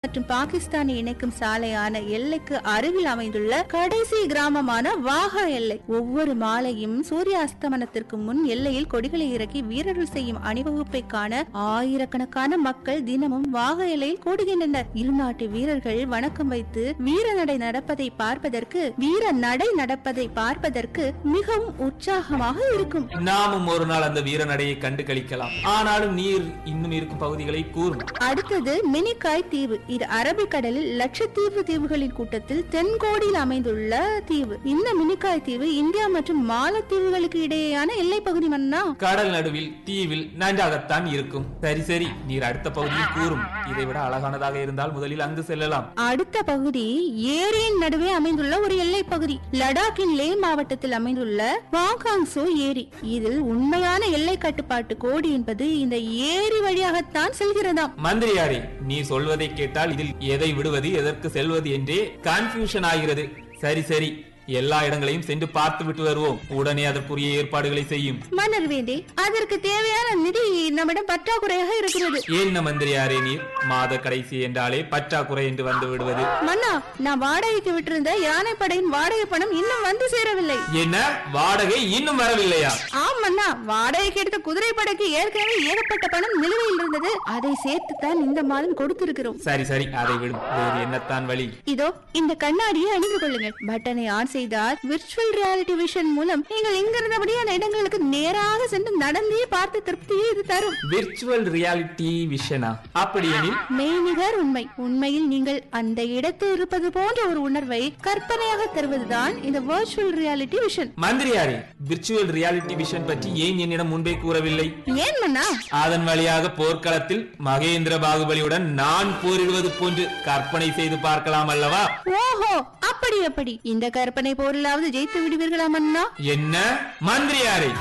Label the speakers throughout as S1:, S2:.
S1: மற்றும் பாகிஸ்தானை இணைக்கும் சாலையான எல்லைக்கு அருகில் அமைந்துள்ள கடைசி கிராமமான வாகா எல்லை ஒவ்வொரு மாலையும் சூரிய அஸ்தமனத்திற்கு முன் எல்லையில் கொடிகளை இறக்கி வீரர்கள் செய்யும் அணிவகுப்பை காண ஆயிரக்கணக்கான மக்கள் தினமும் வாக எல்லையில் கூடுகின்றனர் இரு நாட்டு வீரர்கள் வணக்கம் வைத்து வீர நடை நடப்பதை பார்ப்பதற்கு வீர நடை நடப்பதை பார்ப்பதற்கு மிகவும் உற்சாகமாக இருக்கும்
S2: நாமும் ஒரு நாள் அந்த வீர நடையை கண்டு கழிக்கலாம் ஆனாலும் நீர் இன்னும் இருக்கும் பகுதிகளை கூறும்
S1: அடுத்தது மினிகாய் தீவு இது அரபிக்கடலில் லட்சத்தீவு தீவுகளின் கூட்டத்தில் தென்கோடியில் அமைந்துள்ள தீவு இந்த மினிகாய் தீவு இந்தியா மற்றும் மாலத்தீவுகளுக்கு இடையேயான எல்லை பகுதி மன்னா
S2: கடல் நடுவில் தீவில் நன்றாகத்தான் இருக்கும் சரி சரி நீர் அடுத்த பகுதியில் கூறும் இதை விட அழகானதாக இருந்தால் முதலில் அங்கு செல்லலாம்
S1: அடுத்த பகுதி ஏரியின் நடுவே அமைந்துள்ள ஒரு எல்லை பகுதி லடாக்கின் லே மாவட்டத்தில் அமைந்துள்ள வாங்காங்சோ ஏரி இதில் உண்மையான எல்லை கட்டுப்பாட்டு கோடு என்பது இந்த ஏரி வழியாகத்தான் செல்கிறதாம்
S2: மந்திரியாரே நீ சொல்வதை கேட்டால் இதில் எதை விடுவது எதற்கு செல்வது என்றே கன்ஃபியூஷன் ஆகிறது சரி சரி எல்லா இடங்களையும் சென்று பார்த்து விட்டு வருவோம் உடனே அதற்குரிய ஏற்பாடுகளை செய்யும்
S1: மன்னர் வேண்டே அதற்கு தேவையான நிதி நம்மிடம் பற்றாக்குறையாக இருக்கிறது
S2: என்ன மந்திரியாரே நீர் மாத கடைசி என்றாலே பற்றாக்குறை என்று வந்து விடுவது
S1: மன்னா நான் வாடகைக்கு விட்டிருந்த யானைப்படையின் வாடகை பணம் இன்னும் வந்து சேரவில்லை
S2: என்ன வாடகை இன்னும் வரவில்லையா
S1: ஆம் மன்னா வாடகைக்கு எடுத்த குதிரை படைக்கு ஏற்கனவே ஏகப்பட்ட பணம் நிலுவையில் இருந்தது அதை சேர்த்துத்தான் இந்த மாதம் கொடுத்திருக்கிறோம்
S2: சரி சரி அதை விடும் வேறு என்னத்தான் வழி
S1: இதோ இந்த கண்ணாடியை அணிந்து கொள்ளுங்கள் பட்டனை ஆன் செய்தால் விர்ச்சுவல் ரியாலிட்டி விஷன் மூலம் நீங்கள் இங்கிருந்தபடி அந்த இடங்களுக்கு நேராக சென்று நடந்தே பார்த்து திருப்தியை இது தரும்
S2: விர்ச்சுவல் ரியாலிட்டி விஷனா அப்படியெனில்
S1: மெய்நிகர் உண்மை உண்மையில் நீங்கள் அந்த இடத்தில் இருப்பது போன்ற ஒரு உணர்வை கற்பனையாக தருவதுதான் இந்த வர்ச்சுவல் ரியாலிட்டி விஷன்
S2: மந்திரியாரே விர்ச்சுவல் ரியாலிட்டி விஷன் பற்றி ஏன் என்னிடம் முன்பே கூறவில்லை
S1: ஏன் மன்னா
S2: அதன் வழியாக போர்க்களத்தில் மகேந்திர பாகுபலியுடன் நான் போரிடுவது போன்று கற்பனை செய்து பார்க்கலாம் அல்லவா
S1: ஓஹோ அப்படி அப்படி இந்த கற்பனை போரிலாவது ஜெயித்து விடுவீர்களா மன்னா
S2: என்ன மந்திரியாரே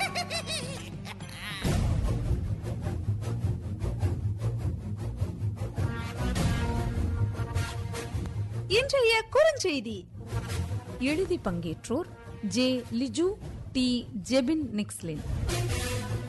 S3: இன்றைய குறுஞ்செய்தி
S4: எழுதி பங்கேற்றோர் ஜே லிஜு டி ஜெபின் நிக்ஸ்லின்